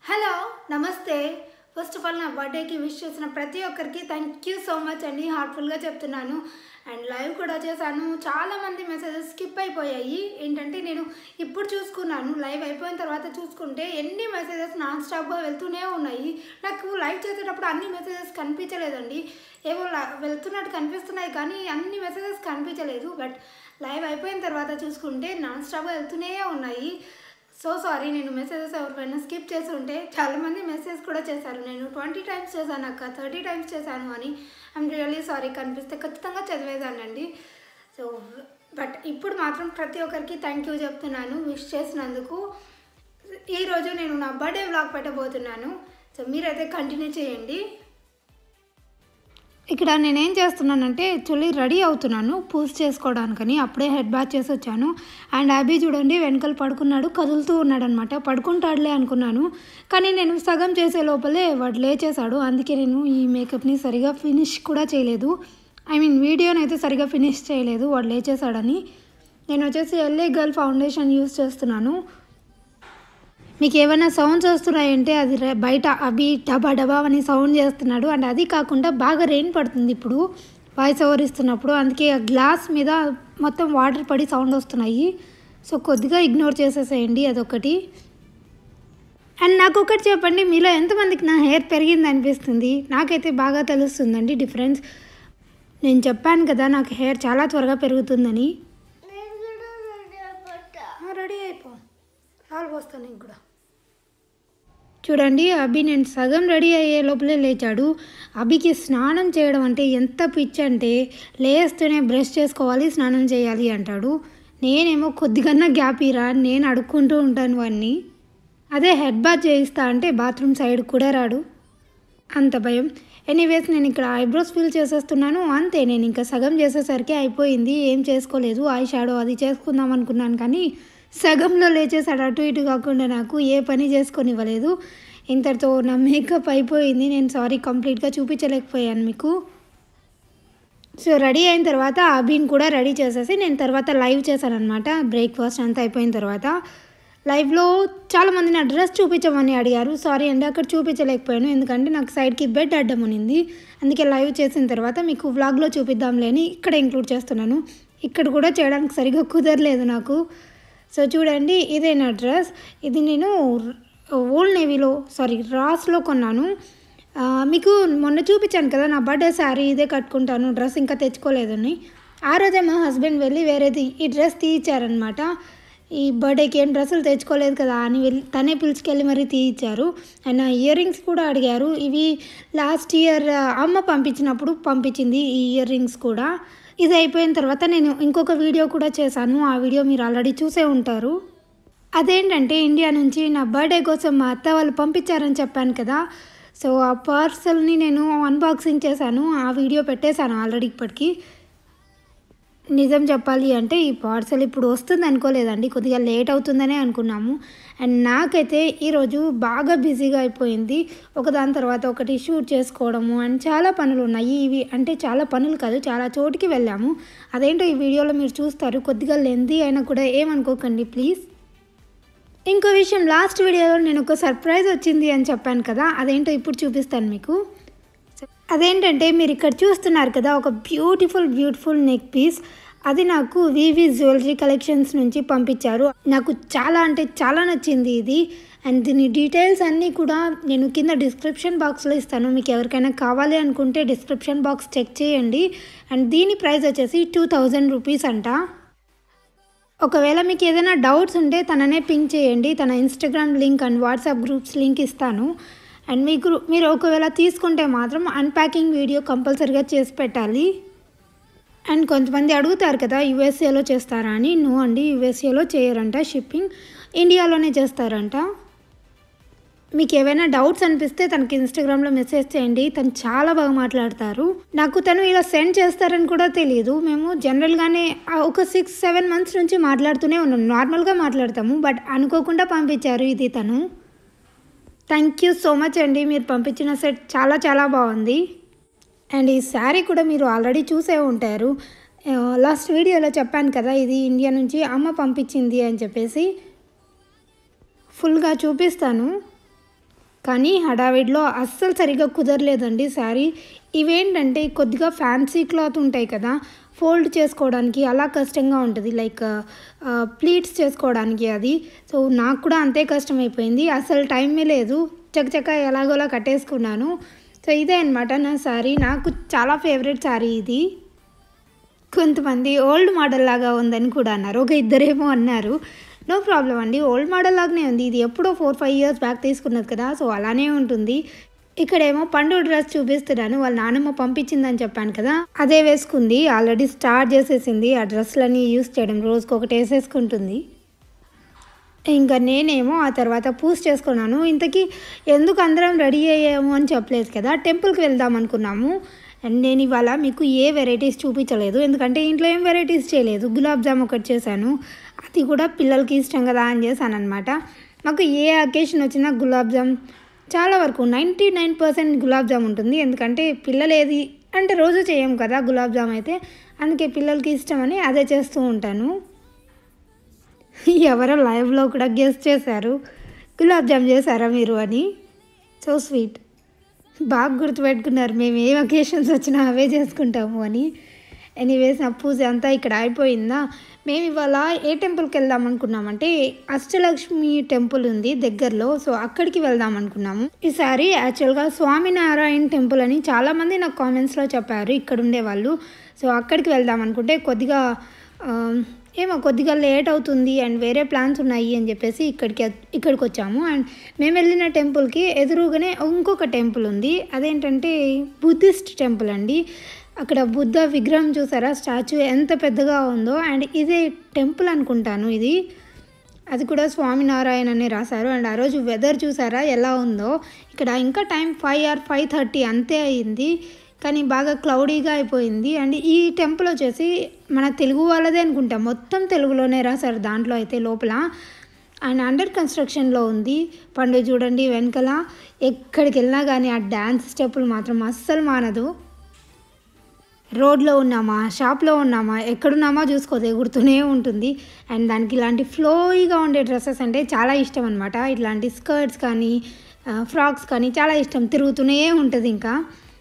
Hello నమస్తే first of all నా బర్త్డేకి విష్ చేసిన ప్రతి ఒక్కరికి థ్యాంక్ యూ సో మచ్ అండి హార్ట్ఫుల్గా చెప్తున్నాను అండ్ లైవ్ కూడా చేశాను చాలామంది మెసేజెస్ స్కిప్ అయిపోయాయి ఏంటంటే నేను ఇప్పుడు చూసుకున్నాను లైవ్ అయిపోయిన తర్వాత చూసుకుంటే ఎన్ని మెసేజెస్ నాన్ స్టాప్గా వెళ్తూనే ఉన్నాయి నాకు లైవ్ చేసేటప్పుడు అన్ని మెసేజెస్ కనిపించలేదండి ఏవో ల- వెళ్తున్నట్టు కనిపిస్తున్నాయి కానీ అన్ని మెసేజెస్ కనిపించలేదు బట్ లైవ్ అయిపోయిన తర్వాత చూసుకుంటే నాన్ స్టాప్గా వెళ్తూనే ఉన్నాయి సో సారీ నేను మెసేజెస్ ఎవరికైనా స్కిప్ చేసి ఉంటే చాలామంది మెసేజ్ కూడా చేశారు నేను ట్వంటీ టైమ్స్ చేశాను అక్క థర్టీ టైమ్స్ చేశాను అని ఐఎమ్ రియల్లీ సారీ కనిపిస్తే ఖచ్చితంగా చదివేదానండి సో బట్ ఇప్పుడు మాత్రం ప్రతి ఒక్కరికి థ్యాంక్ యూ చెప్తున్నాను విష్ చేసినందుకు ఈరోజు నేను నా బర్త్డే వ్లాగ్ పెట్టబోతున్నాను సో మీరైతే కంటిన్యూ చేయండి ఇక్కడ నేనేం చేస్తున్నానంటే యాక్చువల్లీ రెడీ అవుతున్నాను పూజ చేసుకోవడానికని అప్పుడే హెడ్ బాత్ చేసి వచ్చాను అండ్ అభి చూడండి వెనకాల పడుకున్నాడు కదులుతూ ఉన్నాడు అనమాట పడుకుంటాడులే అనుకున్నాను కానీ నేను సగం చేసే లోపలే వాడు లేచేశాడు అందుకే నేను ఈ మేకప్ని సరిగా ఫినిష్ కూడా చేయలేదు ఐ మీన్ వీడియోని అయితే సరిగా ఫినిష్ చేయలేదు వాడు లేచేశాడని నేను వచ్చేసి ఎల్ఏ గర్ల్ ఫౌండేషన్ యూస్ చేస్తున్నాను మీకు ఏమైనా సౌండ్స్ వస్తున్నాయంటే అది రే- బయట అవి డబా డబా అని సౌండ్ చేస్తున్నాడు అండ్ అది కాకుండా బాగా రెయిన్ పడుతుంది ఇప్పుడు వాయిస్ ఓవర్ ఇస్తున్నప్పుడు అందుకే ఆ గ్లాస్ మీద మొత్తం వాటర్ పడి సౌండ్ వస్తున్నాయి సో కొద్దిగా ఇగ్నోర్ చేసేసేయండి అదొకటి అండ్ నాకు ఒకటి చెప్పండి మీలో ఎంతమందికి నా హెయిర్ పెరిగింది అనిపిస్తుంది నాకైతే బాగా తెలుస్తుందండి డిఫరెన్స్ నేను చెప్పాను కదా నాకు హెయిర్ చాలా త్వరగా పెరుగుతుందని రెడీ అయిపో పాలు పోస్తాను నీకు కూడా చూడండి అభి నేను సగం రెడీ అయ్యే లోపలే లేచాడు అభికి స్నానం చేయడం అంటే ఎంత పిచ్చి అంటే లేస్తూనే బ్రష్ చేసుకోవాలి స్నానం చేయాలి అంటాడు నేనేమో కొద్దిగన్నా గ్యాప్ ఇరా నేను అడుక్కుంటూ ఉంటాను వాడిని అదే హెడ్ బాత్ చేయిస్తా అంటే బాత్రూమ్ సైడ్ కూడా రాడు అంత భయం ఎనీవేస్ నేను ఇక్కడ ఐబ్రోస్ ఫిల్ చేసేస్తున్నాను అంతే నేను ఇంకా సగం చేసేసరికి అయిపోయింది ఏం చేసుకోలేదు ఐ షాడో అది చేసుకుందాం అనుకున్నాను కానీ సగంలో లేచేసాడు అటు ఇటు కాకుండా నాకు ఏ పని చేసుకొని ఇవ్వలేదు ఇంతటితో నా మేకప్ అయిపోయింది నేను సారీ కంప్లీట్గా చూపించలేకపోయాను మీకు సో రెడీ అయిన తర్వాత అభిన్ కూడా రెడీ చేసేసి నేను తర్వాత లైవ్ చేశాను అనమాట బ్రేక్ఫాస్ట్ అంతా అయిపోయిన తర్వాత లైవ్లో చాలామంది నా డ్రెస్ చూపించమని అడిగారు సారీ అండి అక్కడ చూపించలేకపోయాను ఎందుకంటే నాకు సైడ్కి బెడ్ అడ్డం ఉన్నింది అందుకే లైవ్ చేసిన తర్వాత మీకు వ్లాగ్లో చూపిద్దాంలే అని ఇక్కడ ఇంక్లూడ్ చేస్తున్నాను ఇక్కడ కూడా చేయడానికి సరిగా కుదరలేదు నాకు సో చూడండి ఇదే నా డ్రెస్ ఇది నేను ఓల్డ్ నేవీలో సారీ రాస్లో కొన్నాను ఆ, మీకు మొన్న చూపించాను కదా నా బర్త్డే శారీ ఇదే కట్టుకుంటాను డ్రెస్ ఇంకా తెచ్చుకోలేదని ఆ రోజే మా హస్బెండ్ వెళ్ళి వేరేది ఈ డ్రెస్ తీయించారనమాట ఈ బర్త్డేకి ఏం డ్రెస్సులు తెచ్చుకోలేదు కదా అని వెళ్ళి తనే పిలుచుకెళ్ళి మరీ తీయించారు అండ్ ఇయర్ రింగ్స్ కూడా అడిగారు ఇవి లాస్ట్ ఇయర్ అమ్మ పంపించినప్పుడు పంపించింది ఈ ఇయర్ రింగ్స్ కూడా ఇది అయిపోయిన తర్వాత నేను ఇంకొక వీడియో కూడా చేశాను ఆ వీడియో మీరు ఆల్రెడీ చూసే ఉంటారు అదేంటంటే ఇండియా నుంచి నా బర్త్డే కోసం మా అత్త వాళ్ళు పంపించారని చెప్పాను కదా సో ఆ పార్సల్ని నేను అన్బాక్సింగ్ చేశాను ఆ వీడియో పెట్టేశాను ఆల్రెడీ ఇప్పటికి నిజం చెప్పాలి అంటే ఈ పార్సల్ ఇప్పుడు వస్తుంది అనుకోలేదండి కొద్దిగా లేట్ అవుతుందనే అనుకున్నాము అండ్ నాకైతే ఈరోజు బాగా బిజీగా అయిపోయింది ఒకదాని తర్వాత ఒకటి షూట్ చేసుకోవడము అండ్ చాలా పనులు ఉన్నాయి ఇవి అంటే చాలా పనులు కాదు చాలా చోటుకి వెళ్ళాము అదేంటో ఈ వీడియోలో మీరు చూస్తారు కొద్దిగా లెందీ అయినా కూడా ఏమనుకోకండి ప్లీజ్ ఇంకో విషయం లాస్ట్ వీడియోలో నేను ఒక సర్ప్రైజ్ వచ్చింది అని చెప్పాను కదా అదేంటో ఇప్పుడు చూపిస్తాను మీకు అదేంటంటే మీరు ఇక్కడ చూస్తున్నారు కదా ఒక బ్యూటిఫుల్ బ్యూటిఫుల్ నెక్ పీస్ అది నాకు వివి జ్యువెలరీ కలెక్షన్స్ నుంచి పంపించారు నాకు చాలా అంటే చాలా నచ్చింది ఇది అండ్ దీని డీటెయిల్స్ అన్నీ కూడా నేను కింద డిస్క్రిప్షన్ బాక్స్లో ఇస్తాను మీకు ఎవరికైనా కావాలి అనుకుంటే డిస్క్రిప్షన్ బాక్స్ చెక్ చేయండి అండ్ దీని ప్రైస్ వచ్చేసి టూ థౌజండ్ రూపీస్ అంట ఒకవేళ మీకు ఏదైనా డౌట్స్ ఉంటే తననే పింక్ చేయండి తన Instagram link and WhatsApp groups link ఇస్తాను అండ్ మీకు మీరు ఒకవేళ తీసుకుంటే మాత్రం అన్ప్యాకింగ్ వీడియో కంపల్సరీగా చేసి పెట్టాలి అండ్ కొంతమంది అడుగుతారు కదా యుఎస్ఏలో చేస్తారా అని నో అండి యుఎస్ఏలో చేయరంట షిప్పింగ్ ఇండియాలోనే చేస్తారంట మీకు ఏవైనా డౌట్స్ అనిపిస్తే తనకి ఇన్స్టాగ్రామ్లో మెసేజ్ చేయండి తను చాలా బాగా మాట్లాడతారు నాకు తను ఇలా సెండ్ చేస్తారని కూడా తెలియదు మేము జనరల్గానే ఆ ఒక సిక్స్ సెవెన్ మంత్స్ నుంచి మాట్లాడుతూనే ఉన్నాం నార్మల్గా మాట్లాడతాము బట్ అనుకోకుండా పంపించారు ఇది తను థ్యాంక్ యూ సో మచ్ అండి మీరు పంపించిన సెట్ చాలా చాలా బాగుంది అండ్ ఈ శారీ కూడా మీరు ఆల్రెడీ చూసే ఉంటారు లాస్ట్ వీడియోలో చెప్పాను కదా ఇది ఇండియా నుంచి అమ్మ పంపించింది అని చెప్పేసి ఫుల్గా చూపిస్తాను కానీ హడావిడిలో అస్సలు సరిగ్గా కుదరలేదండి శారీ ఇవేంటంటే కొద్దిగా ఫ్యాన్సీ క్లాత్ ఉంటాయి కదా ఫోల్డ్ చేసుకోవడానికి అలా కష్టంగా ఉంటుంది లైక్ ప్లీట్స్ చేసుకోవడానికి అది సో నాకు కూడా అంతే కష్టమైపోయింది అసలు టైమే లేదు చకచక ఎలాగోలా కట్టేసుకున్నాను సో ఇదే అనమాట నా శారీ నాకు చాలా ఫేవరెట్ శారీ ఇది కొంతమంది ఓల్డ్ మోడల్ లాగా ఉందని కూడా అన్నారు ఒక ఇద్దరేమో అన్నారు నో ప్రాబ్లం అండి ఓల్డ్ మోడల్ లాగానే ఉంది ఇది ఎప్పుడో ఫోర్ ఫైవ్ ఇయర్స్ బ్యాక్ తీసుకున్నది కదా సో అలానే ఉంటుంది ఇక్కడేమో పండు డ్రెస్ చూపిస్తున్నాను వాళ్ళ నాన్నమ్మ పంపించిందని చెప్పాను కదా అదే వేసుకుంది ఆల్రెడీ స్టార్ట్ చేసేసింది ఆ డ్రెస్లన్నీ యూస్ చేయడం రోజుకి ఒకటి వేసేసుకుంటుంది ఇంకా నేనేమో ఆ తర్వాత పూజ చేసుకున్నాను ఇంతకీ ఎందుకు అందరం రెడీ అయ్యాము అని చెప్పలేదు కదా టెంపుల్కి వెళ్దాం అనుకున్నాము అండ్ నేను ఇవాళ మీకు ఏ వెరైటీస్ చూపించలేదు ఎందుకంటే ఇంట్లో ఏం వెరైటీస్ చేయలేదు గులాబ్ జామ్ ఒకటి చేశాను అది కూడా పిల్లలకి ఇష్టం కదా అని చేశాను అనమాట మాకు ఏ అకేషన్ వచ్చినా గులాబ్ జామ్ చాలా వరకు ninety nine percent gulab jam ఉంటుంది ఎందుకంటే పిల్లలు ఏది అంటే రోజు చేయం కదా గులాబ్ జామ్ అయితే అందుకే పిల్లలకి ఇష్టమని అదే చేస్తూ ఉంటాను ఎవరో లైవ్లో కూడా గెస్ట్ చేశారు గులాబ్ జామ్ చేశారా మీరు అని సో స్వీట్ బాగా గుర్తుపెట్టుకున్నారు మేము ఏ అకేషన్స్ వచ్చినా అవే చేసుకుంటాము అని ఎనీవేస్ నా పూజ అంతా ఇక్కడ అయిపోయిందా మేము ఇవాళ ఏ టెంపుల్కి వెళ్దాం అనుకున్నామంటే అష్టలక్ష్మి టెంపుల్ ఉంది దగ్గరలో సో అక్కడికి వెళ్దాం అనుకున్నాము ఈసారి యాక్చువల్గా స్వామినారాయణ టెంపుల్ అని చాలామంది నాకు కామెంట్స్లో చెప్పారు ఇక్కడ ఉండేవాళ్ళు సో అక్కడికి వెళ్దాం అనుకుంటే కొద్దిగా ఆ, ఏమో కొద్దిగా లేట్ అవుతుంది అండ్ వేరే ప్లాన్స్ ఉన్నాయి అని చెప్పేసి ఇక్కడికి ఇక్కడికి వచ్చాము అండ్ మేము వెళ్ళిన టెంపుల్కి ఎదురుగానే ఇంకొక టెంపుల్ ఉంది అదేంటంటే బుద్ధిస్ట్ టెంపుల్ అండి అక్కడ బుద్ధ విగ్రహం చూసారా స్టాచ్యూ ఎంత పెద్దగా ఉందో అండ్ ఇదే టెంపుల్ అనుకుంటాను ఇది అది కూడా స్వామినారాయణ అని రాశారు అండ్ ఆ రోజు వెదర్ చూసారా ఎలా ఉందో ఇక్కడ ఇంకా time five or five thirty అంతే అయింది కానీ బాగా క్లౌడీగా అయిపోయింది అండ్ ఈ టెంపుల్ వచ్చేసి మన తెలుగు వాళ్ళదే అనుకుంటా మొత్తం తెలుగులోనే రాశారు దాంట్లో అయితే లోపల అండ్ అండర్ కన్స్ట్రక్షన్లో ఉంది పండు చూడండి వెనకల ఎక్కడికి వెళ్ళినా కానీ ఆ డ్యాన్స్ స్టెప్పులు మాత్రం అస్సలు మానదు రోడ్లో ఉన్నామా షాప్లో ఉన్నామా ఎక్కడున్నామా చూసుకోదు ఎగురుతూనే ఉంటుంది అండ్ దానికి ఇలాంటి ఫ్లోయిగా ఉండే డ్రెస్సెస్ అంటే చాలా ఇష్టం అనమాట ఇట్లాంటి స్కర్ట్స్ కానీ ఫ్రాక్స్ కానీ చాలా ఇష్టం తిరుగుతూనే ఉంటుంది ఇంకా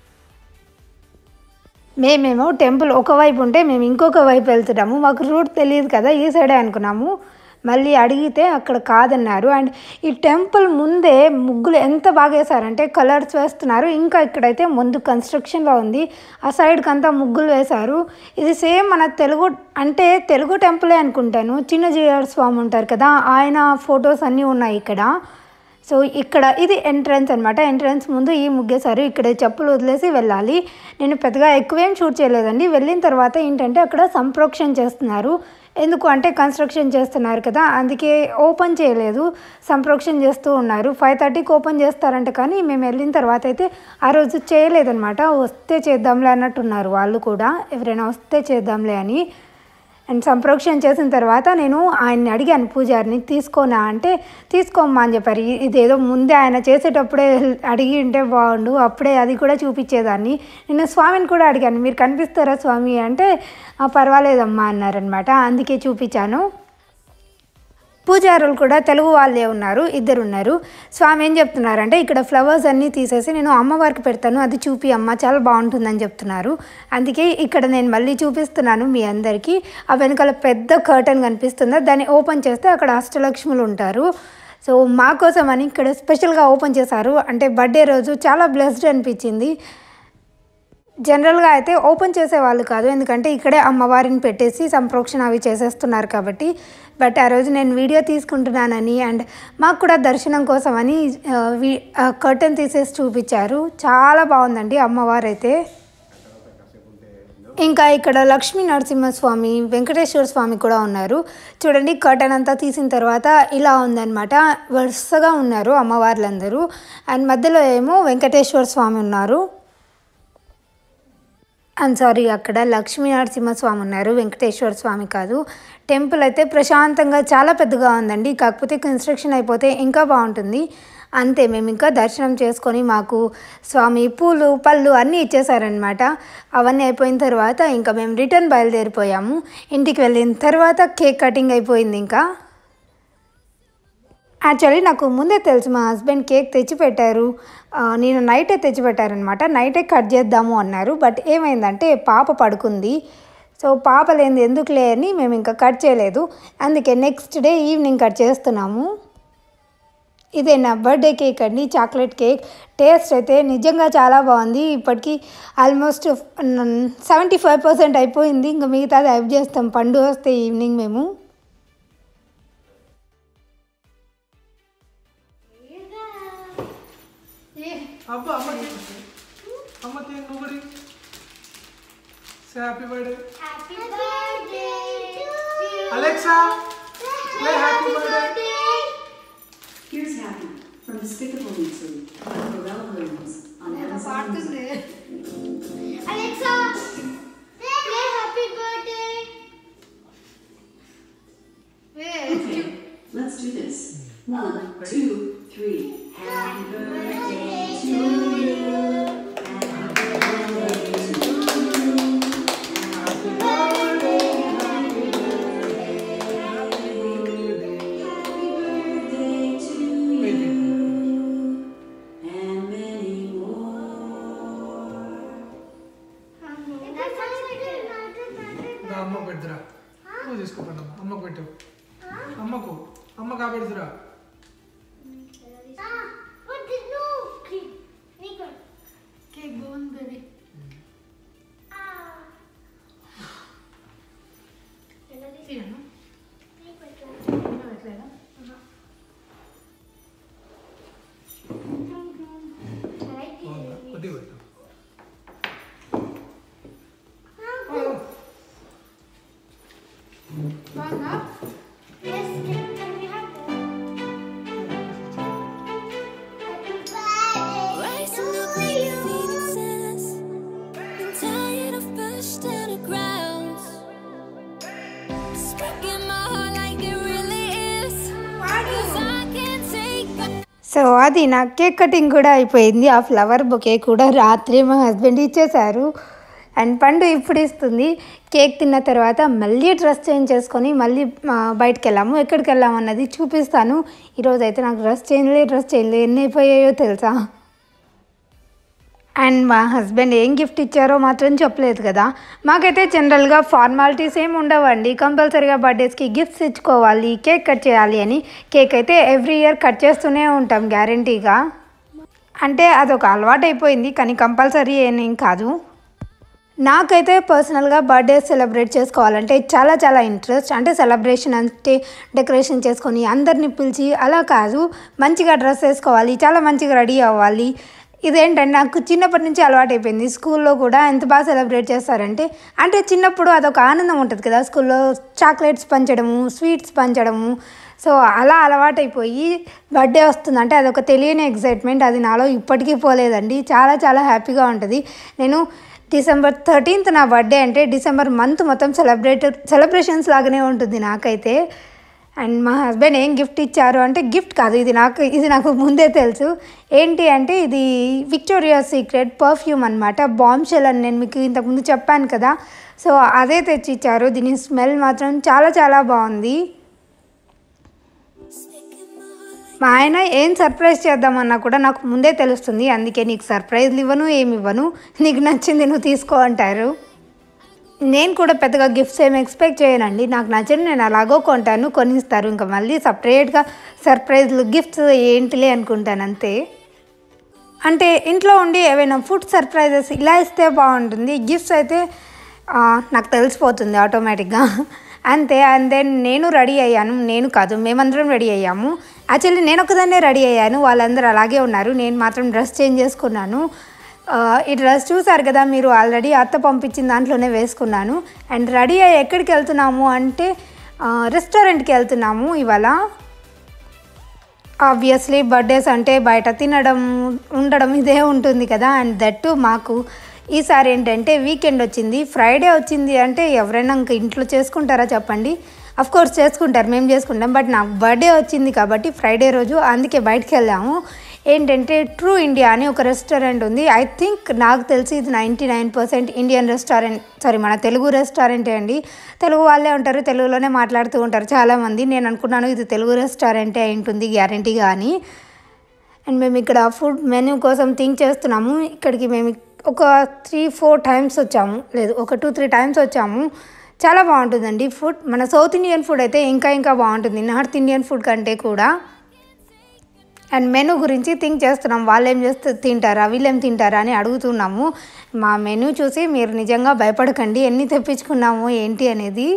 మేమేమో టెంపుల్ ఒకవైపు ఉంటే మేము ఇంకొక వైపు వెళ్తున్నాము మాకు రూట్ తెలియదు కదా ఈ సైడే అనుకున్నాము మళ్ళీ అడిగితే అక్కడ కాదన్నారు అండ్ ఈ టెంపుల్ ముందే ముగ్గులు ఎంత బాగా వేశారంటే కలర్స్ వేస్తున్నారు ఇంకా ఇక్కడైతే ముందు కన్స్ట్రక్షన్లో ఉంది ఆ సైడ్కి అంతా ముగ్గులు వేశారు ఇది సేమ్ మన తెలుగు అంటే తెలుగు టెంపులే అనుకుంటాను చిన్న జీఆర్ స్వామి ఉంటారు కదా ఆయన ఫొటోస్ అన్నీ ఉన్నాయి ఇక్కడ సో ఇక్కడ ఇది ఎంట్రన్స్ అనమాట ఎంట్రన్స్ ముందు ఈ ముగ్గేశారు ఇక్కడ చెప్పులు వదిలేసి వెళ్ళాలి నేను పెద్దగా ఎక్కువేం షూట్ చేయలేదండి వెళ్ళిన తర్వాత ఏంటంటే అక్కడ సంప్రోక్షణ చేస్తున్నారు ఎందుకు అంటే కన్స్ట్రక్షన్ చేస్తున్నారు కదా అందుకే ఓపెన్ చేయలేదు సంప్రోక్షణ చేస్తూ ఉన్నారు ఫైవ్ థర్టీకి ఓపెన్ చేస్తారంట కానీ మేము వెళ్ళిన తర్వాత అయితే ఆ రోజు చేయలేదన్నమాట వస్తే చేద్దాంలే అన్నట్టున్నారు వాళ్ళు కూడా ఎవరైనా వస్తే చేద్దాంలే అని అండ్ సంప్రోక్షణ చేసిన తర్వాత నేను ఆయన్ని అడిగాను పూజారిని తీసుకోనా అంటే తీసుకోమ్మా అని చెప్పారు ఇ- ఇదేదో ముందే ఆయన చేసేటప్పుడే అడిగి ఉంటే బాగుండు అప్పుడే అది కూడా చూపించేదాన్ని నేను స్వామిని కూడా అడిగాను మీరు కనిపిస్తారా స్వామి అంటే "ఆ, పర్వాలేదమ్మా అన్నారనమాట అందుకే చూపించాను పూజారులు కూడా తెలుగు వాళ్ళే ఉన్నారు ఇద్దరు ఉన్నారు స్వామి ఏం చెప్తున్నారంటే ఇక్కడ ఫ్లవర్స్ అన్నీ తీసేసి నేను అమ్మవారికి పెడతాను అది చూపి అమ్మ చాలా బాగుంటుందని చెప్తున్నారు అందుకే ఇక్కడ నేను మళ్ళీ చూపిస్తున్నాను మీ అందరికీ ఆ వెనకాల పెద్ద కర్టన్ కనిపిస్తుందా దాన్ని ఓపెన్ చేస్తే అక్కడ అష్టలక్ష్ములు ఉంటారు సో మా కోసం అని ఇక్కడ స్పెషల్గా ఓపెన్ చేశారు అంటే బర్త్డే రోజు చాలా బ్లెస్డ్ అనిపించింది జనరల్గా అయితే ఓపెన్ చేసే వాళ్ళు కాదు ఎందుకంటే ఇక్కడే అమ్మవారిని పెట్టేసి సంప్రోక్షణ అవి చేసేస్తున్నారు కాబట్టి బట్ ఆ రోజు నేను వీడియో తీసుకుంటున్నానని అండ్ మాకు కూడా దర్శనం కోసం అని కర్టన్ తీసేసి చూపించారు చాలా బాగుందండి అమ్మవారు అయితే ఇంకా ఇక్కడ లక్ష్మీ నరసింహస్వామి వెంకటేశ్వర స్వామి కూడా ఉన్నారు చూడండి కర్టన్ అంతా తీసిన తర్వాత ఇలా ఉందన్నమాట వరుసగా ఉన్నారు అమ్మవార్లందరూ అండ్ మధ్యలో ఏమో వెంకటేశ్వర స్వామి ఉన్నారు అండ్ సారీ అక్కడ లక్ష్మీ నరసింహస్వామి ఉన్నారు వెంకటేశ్వర స్వామి కాదు టెంపుల్ అయితే ప్రశాంతంగా చాలా పెద్దగా ఉందండి కాకపోతే కన్స్ట్రక్షన్ అయిపోతే ఇంకా బాగుంటుంది అంతే మేము ఇంకా దర్శనం చేసుకొని మాకు స్వామి పూలు పళ్ళు అన్నీ ఇచ్చేసారనమాట అవన్నీ అయిపోయిన తర్వాత ఇంకా మేము రిటర్న్ బయలుదేరిపోయాము ఇంటికి వెళ్ళిన తర్వాత కేక్ కటింగ్ అయిపోయింది ఇంకా యాక్చువల్లీ నాకు ముందే తెలుసు మా హస్బెండ్ కేక్ తెచ్చి పెట్టారు ఆ, నేను నైటే తెచ్చి పెట్టారనమాట నైటే కట్ చేద్దాము అన్నారు బట్ ఏమైందంటే పాప పడుకుంది సో పాప లేనిది ఎందుకులే అని మేము ఇంకా కట్ చేయలేదు అందుకే నెక్స్ట్ డే ఈవినింగ్ కట్ చేస్తున్నాము ఇదే నా బర్త్డే కేక్ అండి చాక్లెట్ కేక్ టేస్ట్ అయితే నిజంగా చాలా బాగుంది ఇప్పటికీ ఆల్మోస్ట్ సెవెంటీ ఫైవ్ పర్సెంట్ అయిపోయింది ఇంకా మిగతాది హైప్ చేస్తాం పండు వస్తే ఈవినింగ్ మేము అబ్బా అమ్మకి అమ్మకి నువ్వు కూడా happy birthday Happy birthday to you. Alexa play happy birthday Here's Happy from Despicable Me 2 by Pharrell Williams on Amazon Music. Alexa, play happy birthday. Okay, let's do this. One, two, three. Happy birthday to you. Happy birthday to you. Happy birthday, happy birthday, happy birthday. Happy birthday to you. And many more. That sounds like it. దా అమ్మకు పెడుతురా నువ్వు తీసుకోపండి అమ్మ అమ్మకు పెట్టు అమ్మకు అమ్మ కాబెడుతురా Ah, what did no? Nicole. Cake బాగుంది బేబీ Ah. బాగుందా? కొద్దిగా పెట్టు బాగుందా Yes, can we have that? Happy birthday Rising up like a phoenixes. I'm tired of pushed underground. Speaking my heart like it really is. 'Cause I can't take back. So అది నా cake cutting కూడా అయిపోయింది ఆ flower bouquet కూడా రాత్రి మా husband ఇచ్చేశారు and పండు ఇప్పుడు ఇస్తుంది కేక్ తిన్న తర్వాత మళ్ళీ డ్రెస్ చేంజ్ చేసుకొని మళ్ళీ ఆ, బయటకు వెళ్ళాము ఎక్కడికి వెళ్ళాము అన్నది చూపిస్తాను ఈరోజు అయితే నాకు డ్రెస్ చేంజ్లే డ్రెస్ చేంజ్లే ఎన్ని అయిపోయాయో తెలుసా అండ్ మా హస్బెండ్ ఏం గిఫ్ట్ ఇచ్చారో మాత్రం చెప్పలేదు కదా మాకైతే జనరల్గా ఫార్మాలిటీస్ ఏమి ఉండవండి కంపల్సరీగా బర్త్డేస్కి గిఫ్ట్స్ ఇచ్చుకోవాలి కేక్ కట్ చేయాలి అని కేక్ అయితే ఎవ్రీ ఇయర్ కట్ చేస్తూనే ఉంటాం గ్యారంటీగా అంటే అదొక అలవాటు అయిపోయింది కానీ కంపల్సరీ ఏం కాదు నాకైతే పర్సనల్గా బర్త్డే సెలబ్రేట్ చేసుకోవాలంటే చాలా చాలా ఇంట్రెస్ట్ అంటే సెలబ్రేషన్ అంటే డెకరేషన్ చేసుకొని అందరిని పిలిచి అలా కాదు మంచిగా డ్రెస్ వేసుకోవాలి చాలా మంచిగా రెడీ అవ్వాలి ఇదేంటంటే నాకు చిన్నప్పటి నుంచి అలవాటు అయిపోయింది స్కూల్లో కూడా ఎంత బాగా సెలబ్రేట్ చేస్తారంటే అంటే చిన్నప్పుడు అదొక ఆనందం ఉంటుంది కదా స్కూల్లో చాక్లెట్స్ పంచడము స్వీట్స్ పంచడము సో అలా అలవాటైపోయి బర్త్డే వస్తుంది అంటే అదొక తెలియని ఎగ్జైట్మెంట్ అది నాలో ఇప్పటికీ పోలేదండి చాలా చాలా హ్యాపీగా ఉంటుంది నేను డిసెంబర్ థర్టీన్త్ నా బర్త్డే అంటే డిసెంబర్ మంత్ మొత్తం సెలబ్రేట్ సెలబ్రేషన్స్ లాగానే ఉంటుంది నాకైతే అండ్ మా హస్బెండ్ ఏం గిఫ్ట్ ఇచ్చారు అంటే గిఫ్ట్ కాదు ఇది నాకు ఇది నాకు ముందే తెలుసు ఏంటి అంటే ఇది విక్టోరియా సీక్రెట్ పర్ఫ్యూమ్ అనమాట బాంబ్ షెల్ అని నేను మీకు ఇంతకుముందు చెప్పాను కదా సో అదే తెచ్చి ఇచ్చారు దీని స్మెల్ మాత్రం చాలా చాలా బాగుంది మా ఆయన ఏం సర్ప్రైజ్ చేద్దామన్నా కూడా నాకు ముందే తెలుస్తుంది అందుకే నీకు సర్ప్రైజ్లు ఇవ్వను ఏమి ఇవ్వను నీకు నచ్చింది నువ్వు తీసుకో అంటారు నేను కూడా పెద్దగా గిఫ్ట్స్ ఏమి ఎక్స్పెక్ట్ చేయనండి నాకు నచ్చింది నేను అలాగో కొంటాను కొనిస్తారు ఇంకా మళ్ళీ సపరేట్గా సర్ప్రైజ్లు గిఫ్ట్స్ ఏంటిలే అనుకుంటాను అంతే అంటే ఇంట్లో ఉండి ఏవైనా ఫుడ్ సర్ప్రైజెస్ ఇలా ఇస్తే బాగుంటుంది గిఫ్ట్స్ అయితే ఆ, నాకు తెలిసిపోతుంది ఆటోమేటిక్గా అంతే అండ్ దెన్ నేను రెడీ అయ్యాను నేను కాదు మేమందరం రెడీ అయ్యాము యాక్చువల్లీ నేను ఒకదాన్నే రెడీ అయ్యాను వాళ్ళందరూ అలాగే ఉన్నారు నేను మాత్రం డ్రెస్ చేంజ్ చేసుకున్నాను ఆ, ఈ డ్రెస్ చూసారు కదా మీరు ఆల్రెడీ అత్త పంపించిన దాంట్లోనే వేసుకున్నాను అండ్ రెడీ అయ్యి ఎక్కడికి వెళ్తున్నాము అంటే ఆ, రెస్టారెంట్కి వెళ్తున్నాము ఇవాళ ఆబ్వియస్లీ బర్త్డేస్ అంటే బయట తినడం ఉండడం ఇదే ఉంటుంది కదా అండ్ దట్టు మాకు ఈసారి ఏంటంటే వీకెండ్ వచ్చింది ఫ్రైడే వచ్చింది అంటే ఎవరైనా ఇంక ఇంట్లో చేసుకుంటారా చెప్పండి అఫ్ కోర్స్ చేసుకుంటారు మేము చేసుకుంటాం బట్ నాకు బర్త్డే వచ్చింది కాబట్టి ఫ్రైడే రోజు అందుకే బయటికి వెళ్ళాము ఏంటంటే ట్రూ ఇండియా అని ఒక రెస్టారెంట్ ఉంది ఐ థింక్ నాకు తెలిసి ఇది ninety nine percent Indian restaurant sorry మన తెలుగు రెస్టారెంటే అండి తెలుగు వాళ్ళే ఉంటారు తెలుగులోనే మాట్లాడుతూ ఉంటారు చాలామంది నేను అనుకున్నాను ఇది తెలుగు రెస్టారెంటే అయి ఉంటుంది గ్యారంటీగా అని అండ్ మేము ఇక్కడ ఫుడ్ మెనూ కోసం థింక్ చేస్తున్నాము ఇక్కడికి మేము ఒక త్రీ ఫోర్ టైమ్స్ వచ్చాము లేదు ఒక టూ త్రీ టైమ్స్ వచ్చాము చాలా బాగుంటుందండి ఫుడ్ మన సౌత్ ఇండియన్ ఫుడ్ అయితే ఇంకా ఇంకా బాగుంటుంది నార్త్ ఇండియన్ ఫుడ్ కంటే కూడా అండ్ మెనూ గురించి థింక్ చేస్తున్నాం వాళ్ళు ఏం చేస్తే తింటారా వీళ్ళేం తింటారా అని అడుగుతున్నాము మా మెనూ చూసి మీరు నిజంగా భయపడకండి ఎన్ని తెప్పించుకున్నాము ఏంటి అనేది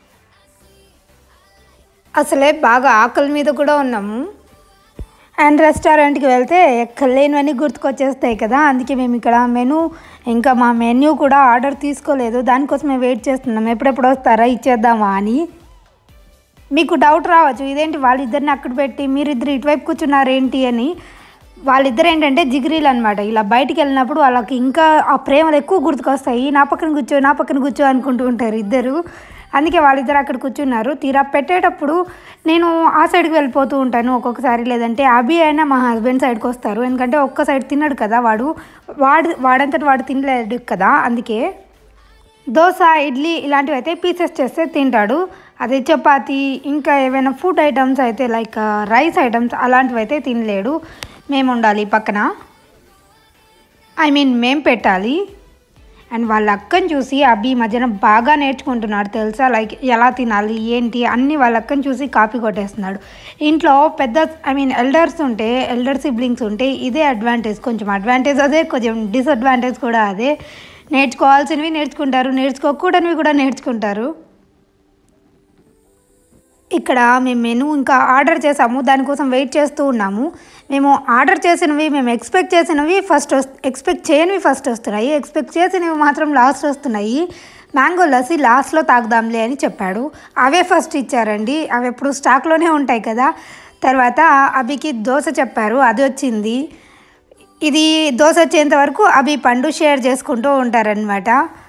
అసలే బాగా ఆకలి మీద కూడా ఉన్నాము అండ్ రెస్టారెంట్కి వెళ్తే ఎక్కలేనివన్నీ గుర్తుకొచ్చేస్తాయి కదా అందుకే మేము ఇక్కడ మెనూ ఇంకా మా మెన్యూ కూడా ఆర్డర్ తీసుకోలేదు దానికోసం మేము వెయిట్ చేస్తున్నాం ఎప్పుడెప్పుడు వస్తారా ఇచ్చేద్దామా అని మీకు డౌట్ రావచ్చు ఇదేంటి వాళ్ళిద్దరిని అక్కడ పెట్టి మీరిద్దరు ఇటువైపు కూర్చున్నారు ఏంటి అని వాళ్ళిద్దరు ఏంటంటే జిగిరీలు అనమాట ఇలా బయటికి వెళ్ళినప్పుడు వాళ్ళకి ఇంకా ఆ ప్రేమలు ఎక్కువ గుర్తుకొస్తాయి నా పక్కన కూర్చో నా పక్కన కూర్చో అనుకుంటూ ఉంటారు ఇద్దరు అందుకే వాళ్ళిద్దరు అక్కడ కూర్చున్నారు తీరా పెట్టేటప్పుడు నేను ఆ సైడ్కి వెళ్ళిపోతూ ఉంటాను ఒక్కొక్కసారి లేదంటే అభి అయినా మా హస్బెండ్ సైడ్కి వస్తారు ఎందుకంటే ఒక్క సైడ్ తిన్నాడు కదా వాడు వాడు వాడంతటి వాడు తినలేడు కదా అందుకే దోశ ఇడ్లీ ఇలాంటివి అయితే పీసెస్ చేస్తే తింటాడు అదే చపాతి ఇంకా ఏవైనా ఫుడ్ ఐటమ్స్ అయితే లైక్ రైస్ ఐటమ్స్ అలాంటివి అయితే తినలేడు మేము ఉండాలి పక్కన ఐ మీన్ మేం పెట్టాలి అండ్ వాళ్ళ అక్కని చూసి అబ్బి ఈ మధ్యన బాగా నేర్చుకుంటున్నాడు తెలుసా లైక్ ఎలా తినాలి ఏంటి అన్నీ వాళ్ళ అక్కని చూసి కాపీ కొట్టేస్తున్నాడు ఇంట్లో పెద్ద ఐ మీన్ ఎల్డర్స్ ఉంటే ఎల్డర్ సిబ్లింగ్స్ ఉంటే ఇదే అడ్వాంటేజ్ కొంచెం అడ్వాంటేజ్ అదే కొంచెం డిసడ్వాంటేజ్ కూడా అదే నేర్చుకోవాల్సినవి నేర్చుకుంటారు నేర్చుకోకూడనివి కూడా నేర్చుకుంటారు ఇక్కడ మేము మెనూ ఇంకా ఆర్డర్ చేసాము దానికోసం వెయిట్ చేస్తూ ఉన్నాము మేము ఆర్డర్ చేసినవి మేము ఎక్స్పెక్ట్ చేసినవి ఫస్ట్ వస్ ఎక్స్పెక్ట్ చేయనివి ఫస్ట్ వస్తున్నాయి ఎక్స్పెక్ట్ చేసినవి మాత్రం లాస్ట్ వస్తున్నాయి మ్యాంగో లస్సీ లాస్ట్లో తాగుదాంలే అని చెప్పాడు అవే ఫస్ట్ ఇచ్చారండి అవి ఎప్పుడు స్టాక్లోనే ఉంటాయి కదా తర్వాత అభికి దోశ చెప్పారు అది వచ్చింది ఇది దోశ వచ్చేంత వరకు అవి పండు షేర్ చేసుకుంటూ ఉంటారనమాట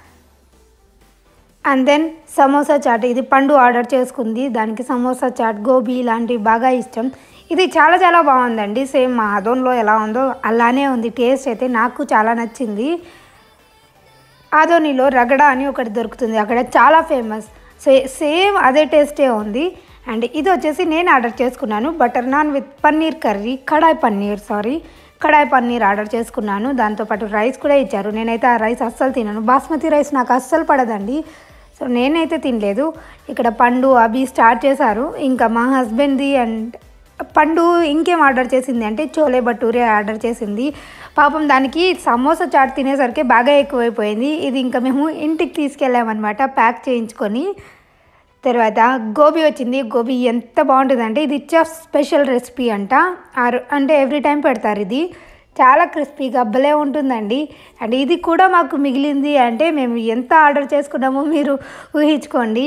అండ్ దెన్ సమోసా చాట్ ఇది పండు ఆర్డర్ చేసుకుంది దానికి సమోసా చాట్ గోబీ ఇలాంటివి బాగా ఇష్టం ఇది చాలా చాలా బాగుందండి సేమ్ మా అదోన్లో ఎలా ఉందో అలానే ఉంది టేస్ట్ అయితే నాకు చాలా నచ్చింది ఆదోనిలో రగడ అని ఒకటి దొరుకుతుంది అక్కడ చాలా ఫేమస్ సే సేమ్ అదే టేస్టే ఉంది అండ్ ఇది వచ్చేసి నేను ఆర్డర్ చేసుకున్నాను butter naan with paneer curry kadai paneer sorry kadai paneer order చేసుకున్నాను దాంతోపాటు రైస్ కూడా ఇచ్చారు నేనైతే ఆ రైస్ అస్సలు తినను బాస్మతి రైస్ నాకు అస్సలు పడదండి సో నేనైతే తినలేదు ఇక్కడ పండు అవి స్టార్ట్ చేశారు ఇంకా మా హస్బెండ్ది అండ్ పండు ఇంకేం ఆర్డర్ చేసింది అంటే చోలే భటూరే ఆర్డర్ చేసింది పాపం దానికి సమోసా చాట్ తినేసరికి బాగా ఎక్కువైపోయింది ఇది ఇంకా మేము ఇంటికి తీసుకెళ్ళామన్నమాట ప్యాక్ చేయించుకొని తర్వాత గోబీ వచ్చింది గోబీ ఎంత బాగుంటుందంటే ఇది చెఫ్ స్పెషల్ రెసిపీ అంట ఆరు అంటే ఎవ్రీ టైం పెడతారు ఇది చాలా క్రిస్పీగా భలే ఉంటుందండి అండ్ ఇది కూడా మాకు మిగిలింది అంటే మేము ఎంత ఆర్డర్ చేసుకున్నామో మీరు ఊహించుకోండి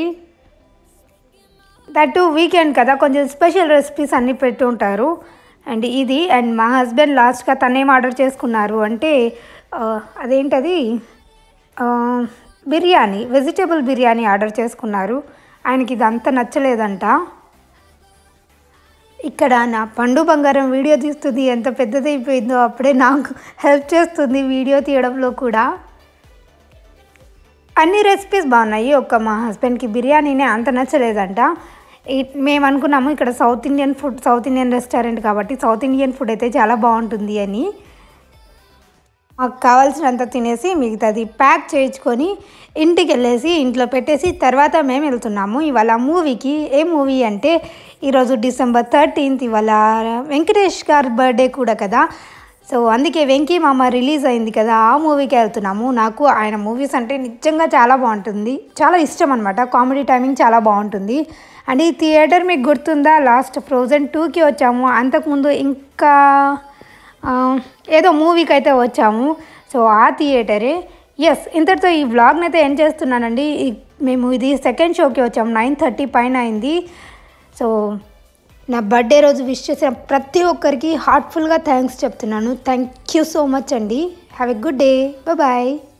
దట్ వీకెండ్ కదా కొంచెం స్పెషల్ రెసిపీస్ అన్నీ పెట్టి ఉంటారు అండ్ ఇది అండ్ మా హస్బెండ్ లాస్ట్గా తనేం ఆర్డర్ చేసుకున్నారు అంటే ఆ, అదేంటది ఆ, బిర్యానీ వెజిటేబుల్ బిర్యానీ ఆర్డర్ చేసుకున్నారు ఆయనకి ఇది అంత నచ్చలేదంట ఇక్కడ నా పండు బంగారం వీడియో తీస్తుంది ఎంత పెద్దదైపోయిందో అప్పుడే నాకు హెల్ప్ చేస్తుంది వీడియో తీయడంలో కూడా అన్ని రెసిపీస్ బాగున్నాయి ఒక్క మా హస్బెండ్కి బిర్యానీనే అంత నచ్చలేదంట ఈ- మేము అనుకున్నాము ఇక్కడ South Indian food South Indian restaurant కాబట్టి సౌత్ ఇండియన్ ఫుడ్ అయితే చాలా బాగుంటుంది అని మాకు కావాల్సినంత తినేసి మిగతాది ప్యాక్ చేయించుకొని ఇంటికి వెళ్ళేసి ఇంట్లో పెట్టేసి తర్వాత మేము వెళ్తున్నాము ఇవాళ మూవీకి ఏ మూవీ అంటే ఈరోజు డిసెంబర్ థర్టీన్త్ ఇవాళ వెంకటేష్ గారి బర్త్డే కూడా కదా సో అందుకే వెంకీ మామ రిలీజ్ అయింది కదా ఆ మూవీకి వెళ్తున్నాము నాకు ఆయన మూవీస్ అంటే నిజంగా చాలా బాగుంటుంది చాలా ఇష్టం అనమాట కామెడీ టైమింగ్ చాలా బాగుంటుంది అండ్ ఈ థియేటర్ మీకు గుర్తుందా లాస్ట్ ఫ్రోజన్ టూకి వచ్చాము అంతకుముందు ఇంకా ఆ, ఏదో మూవీకి అయితే వచ్చాము సో ఆ థియేటరే ఎస్ ఇంతటితో ఈ వ్లాగ్ని అయితే ఎండ్ చేస్తున్నానండి ఈ- మేము ఇది సెకండ్ షోకి వచ్చాము నైన్ థర్టీ పైన అయింది సో నా బర్త్డే రోజు విష్ చేసిన ప్రతి ఒక్కరికి హార్ట్ఫుల్గా థ్యాంక్స్ చెప్తున్నాను థ్యాంక్ యూ సో మచ్ అండి have a good day bye